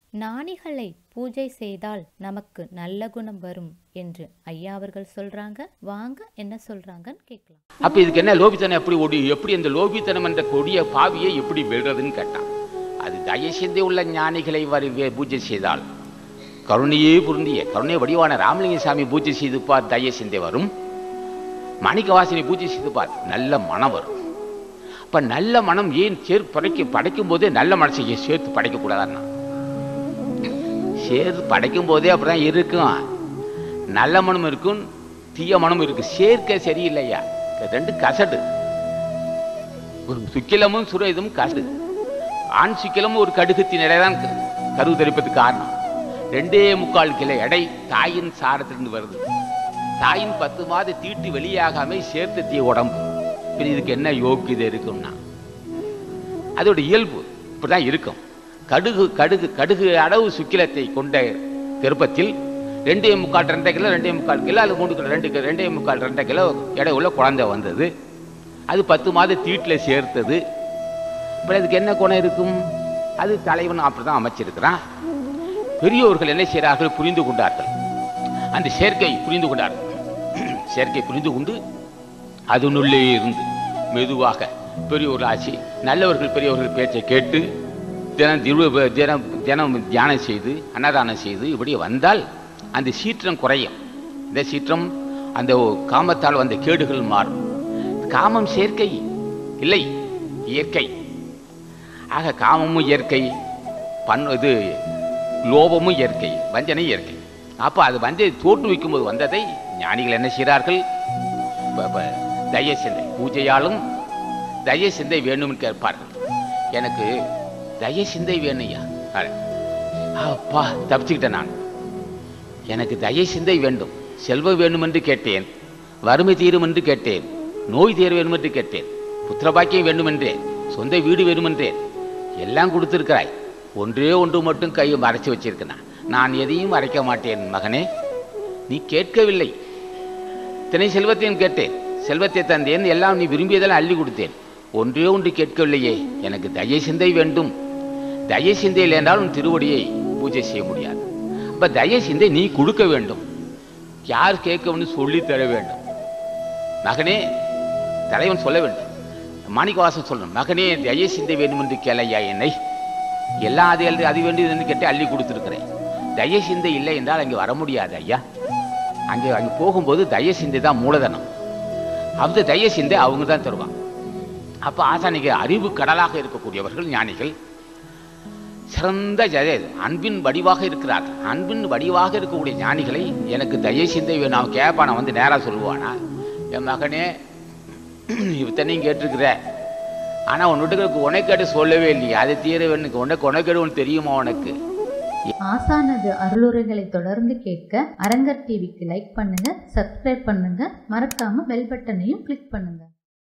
ஞானிகளை பூஜை செய்தால் நமக்கு நல்ல குணம் வரும் என்று ஐயா அவர்கள் சொல்றாங்க வாங்க என்ன சொல்றாங்கன்னு கேட்கலாம் அப்ப இதுக்கு என்ன லோபித்தனம் எப்படி ஓடி எப்படி அந்த லோபித்தனம் என்ற கொடிய பாவியை எப்படி வெல்றதுன்னு கேட்டான் அது தயசிந்தை உள்ள ஞானிகளை வரி வே- பூஜை செய்தால் கருணையே பொருந்திய கருணை வடிவான ராமலிங்க சாமி பூஜை செய்து பார் தயசிந்தை வரும் மாணிக்கவாசினி பூஜை செய்து பார் நல்ல மனம் வரும் அப்ப நல்ல மனம் ஏன் சேர்த்து படைக்க படைக்கும் போதே நல்ல மனசை ஏன் சேர்த்து படைக்க கூடாதுன்னா சேர்த்து படைக்கும் போதே அப்படிதான் இருக்கும் நல்ல மனம் இருக்கும் தீய மனம் இருக்கு சேர்க்க சரியில்லையா ரெண்டு கசடு ஒரு சுக்கிலமும் சுரேதும் கசடு ஆண் சுக்கிலமும் ஒரு கடுகுத்தி நிறைதான் கரு தரிப்பதுக்கு காரணம் ரெண்டே முக்கால் கிலோ எடை தாயின் சாரத்திலிருந்து வருது தாயின் பத்து மாத தீட்டு வெளியாகாம சேர்த்து தீ உடம்பு பின் இதுக்கு என்ன யோக்கியதை இருக்கும்னா அதோட இயல்பு இப்படிதான் இருக்கும் கடுகு கடுகு கடுகு அளவு சுக்கிலத்தை கொண்ட கர்ப்பத்தில் ரெண்டே முக்கால் ரெண்டரை கிலோ ரெண்டே முக்கால் கிலோ அது மூணு கிலோ ரெண்டு கிலோ ரெண்டே முக்கால் ரெண்டரை கிலோ எடை உள்ள குழந்தை வந்தது அது பத்து மாத தீட்டில் சேர்த்தது இப்போ அதுக்கு என்ன குணம் இருக்கும் அது தலைவன் அப்படிதான் அமைச்சிருக்கிறான் பெரியோர்கள் என்ன செய்கிறார்கள் புரிந்து கொண்டார்கள் அந்த சேர்க்கை புரிந்து கொண்டார்கள் சேர்க்கை புரிந்து கொண்டு அதனுள்ளே இருந்து மெதுவாக பெரியோர்கள் ஆட்சி நல்லவர்கள் பெரியவர்கள் பேச்சை கேட்டு தினம் திரு தினம் தினம் தியானம் செய்து அன்னதானம் செய்து இப்படி வந்தால் அந்த சீற்றம் குறையும் இந்த சீற்றம் அந்த காமத்தால் வந்த கேடுகள் மாறும் காமம் சேர்க்கை இல்லை இயற்கை ஆக காமமும் இயற்கை பண் இது லோபமும் இயற்கை வஞ்சனை இயற்கை அப்போ அது வந்து தோற்று வைக்கும்போது வந்ததை ஞானிகள் என்ன செய்கிறார்கள் ப- ப- தய சிந்தை பூஜையாலும் தய சிந்தை வேணும்னு கேட்பார்கள் எனக்கு தய சிந்தை வேணும்யா அட, அப்பா தப்பிச்சுக்கிட்டேன் நான் எனக்கு தய சிந்தை வேண்டும் செல்வம் வேண்டும் என்று கேட்டேன் வறுமை தீரும் என்று கேட்டேன் நோய் தீர வேண்டும் என்று கேட்டேன் புத்திரபாக்கியம் வேண்டும் என்றேன் சொந்த வீடு வேண்டும் என்றேன் எல்லாம் கொடுத்திருக்கிறாய் ஒன்றே ஒன்று மட்டும் கையை மறைச்சு வச்சிருக்கிறேன் நான் எதையும் மறைக்க மாட்டேன் மகனே நீ கேட்கவில்லை இத்தனை செல்வத்தையும் கேட்டேன் செல்வத்தை தந்தேன் எல்லாம் நீ விரும்பியதெல்லாம் அள்ளி கொடுத்தேன் ஒன்றே ஒன்று கேட்கவில்லையே எனக்கு தய சிந்தை வேண்டும் தய சிந்தை இல்லைன்றால் உன் திருவடியை பூஜை செய்ய முடியாது அப்ப தய சிந்தை நீ கொடுக்க வேண்டும் யார் கேட்கணும்னு சொல்லி தர வேண்டும் மகனே தலைவன் சொல்ல வேண்டும் மாணிக்கவாசன் சொல்லணும் மகனே தய சிந்தை வேண்டும் என்று கேளையா என்னை எல்லாம் அது எழுது அது வேண்டியது என்று கேட்டு அள்ளி கொடுத்துருக்கிறேன் தய சிந்தை இல்லை என்றால் அங்கே வர முடியாது ஐயா அங்கே அங்கே போகும்போது தய சிந்தை தான் மூலதனம் அந்த தய சிந்தை அவங்க தான் தருவாங்க அப்போ ஆசானிக்கு அறிவு கடலாக இருக்கக்கூடியவர்கள் ஞானிகள் சிறந்த ஜெய அன்பின் வடிவாக இருக்கிறார் அன்பின் வடிவாக இருக்கக்கூடிய ஞானிகளை எனக்கு தய சிந்தை வேணும் அவன் கேட்பான் அவன் வந்து நேராக சொல்லுவானா என் மகனே இத்தனையும் கேட்டிருக்கிற ஆனால் உன்னுட்டு உனக்கேட்டு சொல்லவே இல்லையே அதை தீர வேணும் உனக்கு உனக்கேடு ஒன்று தெரியுமா உனக்கு ஆசானது அருளுரைகளை தொடர்ந்து கேட்க அரங்கர் டிவிக்கு லைக் பண்ணுங்க சப்ஸ்கிரைப் பண்ணுங்க மறக்காம பெல் பட்டனையும் கிளிக் பண்ணுங்க